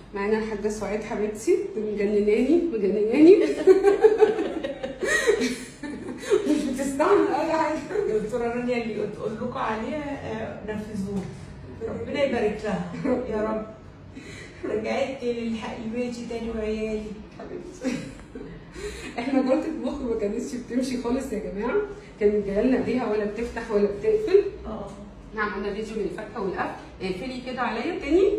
معانا الحاجه سعاد حبيبتي مجنناني مجنناني مش بتستعمل اي حاجه الدكتوره رانيا اللي تقول لكم عليها آه، نفذوه ربنا يبارك لها يا رب رجعت للحق بيتي تاني وعيالي حبيبتي احنا جرة المخ ما كانتش بتمشي خالص يا جماعه كانت جايه لنا ايديها ولا بتفتح ولا بتقفل اه احنا عملنا فيديو للفتحه والقفل اقفلي كده عليا تاني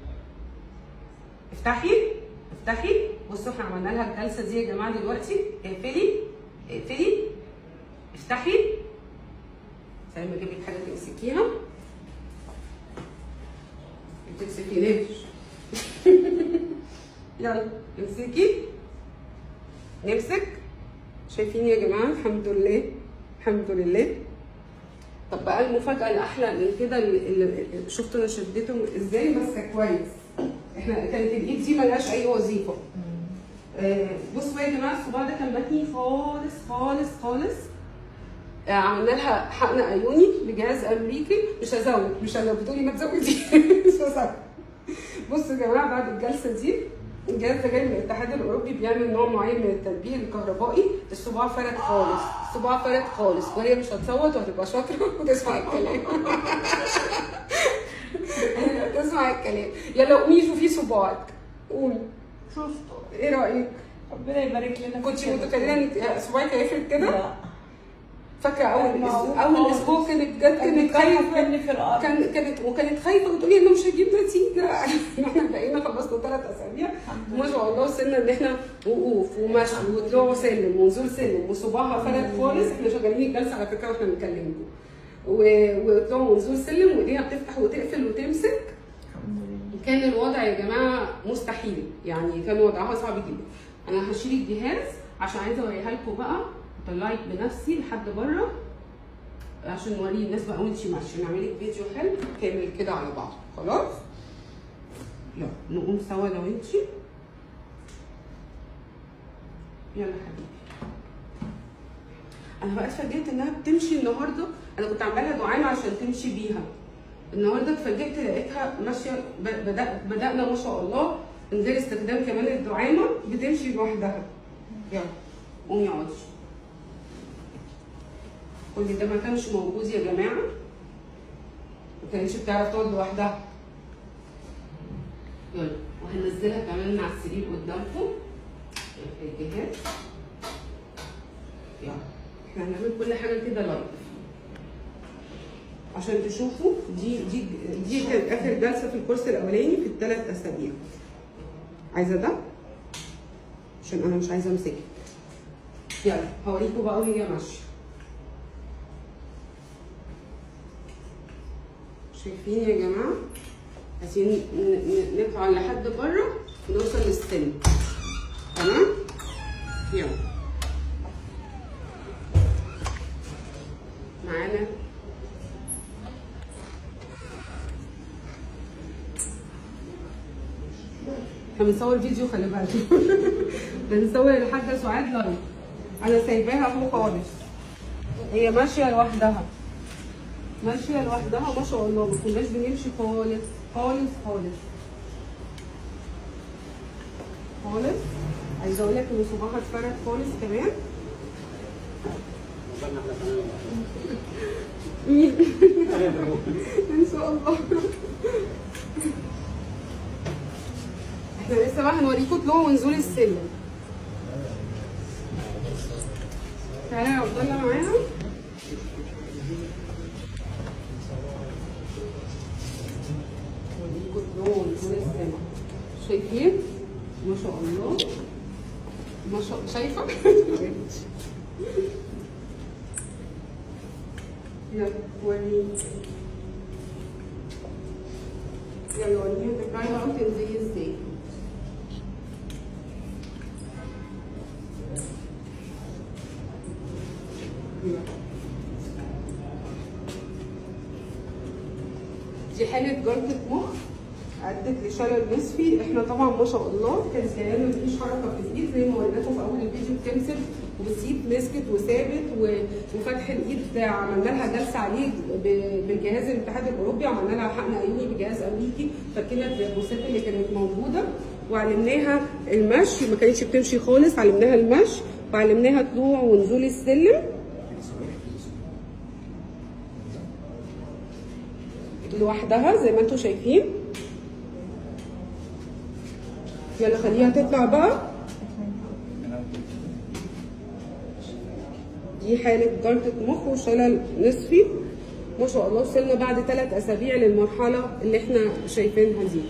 افتحي افتحي بصوا احنا عملنا لها الجلسه دي يا جماعه دلوقتي اقفلي اقفلي افتحي سلمى اجيب لك حاجه تمسكيها ما تمسكيناش يلا امسكي نمسك شايفين يا جماعه الحمد لله الحمد لله طب بقى المفاجأة الأحلى من كده اللي- اللي شفتوا أنا شدته إزاي بس كويس. إحنا كانت الإيد دي ملهاش أي وظيفة. آه، بصوا بقى يا جماعة الصباع ده كان متني خالص خالص خالص. آه، عملنا لها حقن أيوني بجهاز أمريكي مش هزود مش لو بتقولي ما تزودي مش هزود. بصوا يا جماعة بعد الجلسة دي الجهاز ده جاي من الاتحاد الاوروبي بيعمل نوع معين من التنبيه الكهربائي الصباع فرد خالص الصباع فرد خالص وهي مش هتصوت وهتبقى شاطره وتسمع الكلام تسمع الكلام يلا قومي شوفي صباعك قومي شفته ايه رايك؟ ربنا يبارك لنا كنت فيك يا متخيله دكتورة. ان صباعك هيفرد كده؟ لا فاكره اول لا، أسبوع خالص. اول اسبوع كانت جت كانت كانت خايفه خايفه مني في الارض كان كانت وكانت خايفه وتقولي انه مش هجيب نتيجه احنا بقينا خلصنا ثلاث اسابيع الحمد ما شاء الله وصلنا ان احنا وقوف ومشي وطلوع سلم ونزول سلم وصباعها فرد خالص احنا شغالين الجلسه على فكره واحنا بنكلمكم و- وطلوع ونزول سلم وايديها بتفتح وتقفل وتمسك الحمد لله كان الوضع يا جماعه مستحيل يعني كان وضعها صعب جدا انا هشيل الجهاز عشان عايزه اوريها لكم بقى اطلعك بنفسي لحد بره عشان نوري الناس بقى وانتي ماشيه نعمل لك فيديو حلو كامل كده على بعض خلاص يلا نقوم سوا لو انتي يلا حبيبي انا بقى اتفاجئت انها بتمشي النهارده انا كنت عامله دعامه عشان تمشي بيها النهارده اتفاجئت لقيتها ماشيه ب- بدأ بدأنا ما شاء الله من غير استخدام كمان الدعامه بتمشي لوحدها يلا قومي اقعدي كل ده ما كانش موجود يا جماعه ما كانتش بتعرف تقعد لوحدها يلا وهنزلها كمان من على السرير قدامكم في الجهاز يلا احنا هنعمل كل حاجه كده لايف عشان تشوفوا دي دي دي كانت اخر جلسه في الكورس الاولاني في الثلاث اسابيع عايزه ده عشان انا مش عايزه امسكك يلا هوريكم بقى وهي ماشيه شايفين يا جماعه عايزين ن- ن- نطلع لحد بره ونوصل للسن تمام يلا معانا احنا بنصور فيديو خلي بالك بنصور الحاجه سعاد لايف انا سايباها اهو خالص هي ماشيه لوحدها ماشيه لوحدها ما شاء الله ما كناش بنمشي خالص خالص خالص خالص عايزه اقول لك ان صباعها اتفرد خالص كمان مين ان شاء الله احنا لسه بقى هنوريكم طلوع ونزول السلم تعالى يا عبد الله معانا نوريكم طلوع ونزول السلم شايفين ما شاء الله ما شاء الله شايفه يلا وريني يلا وريني تطلعي بقى وتنزلي ازاي يلا. دي حالة جلطة مخ أدت لش وشلل نصفي احنا طبعا ما شاء الله كان كلامنا مفيش حركه في الايد زي ما وريناكم في اول الفيديو بتمسك وبتسيب مسكت وثابت و- وفتح الايد عملنا لها جلسه عليه ب- بالجهاز الاتحاد الاوروبي عملنا لها حقن عيوني بجهاز امريكي فكنا البوسات اللي كانت موجوده وعلمناها المشي ما كانتش بتمشي خالص علمناها المشي وعلمناها طلوع ونزول السلم لوحدها زي ما انتم شايفين يلا خليها تطلع بقى دي حالة جلطة مخ وشلل نصفي ما شاء الله وصلنا بعد ثلاث أسابيع للمرحلة اللي احنا شايفينها دي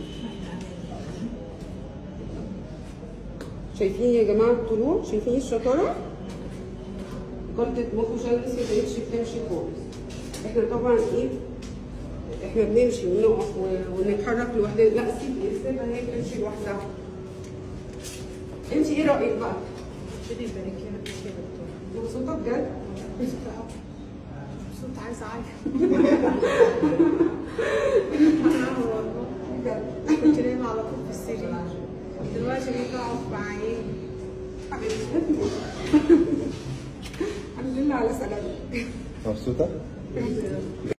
شايفين يا جماعة الطلوع شايفين الشطارة جلطة مخ وشلل نصفي ما بقتش بتمشي خالص احنا طبعا ايه احنا بنمشي ونقف و- ونتحرك لوحدنا لا سيب سيبها هي بتمشي لوحدها انت ايه رايك بقى؟ ربنا يبارك لنا فيك يا دكتور مبسوطه بجد؟ مبسوطة أوي مبسوطة عايزة أعيط آه والله بجد كنت نايمة على طول في السرير دلوقتي بقيت أقف مع عيني حبيبتي الحمد لله على سلامتك مبسوطة؟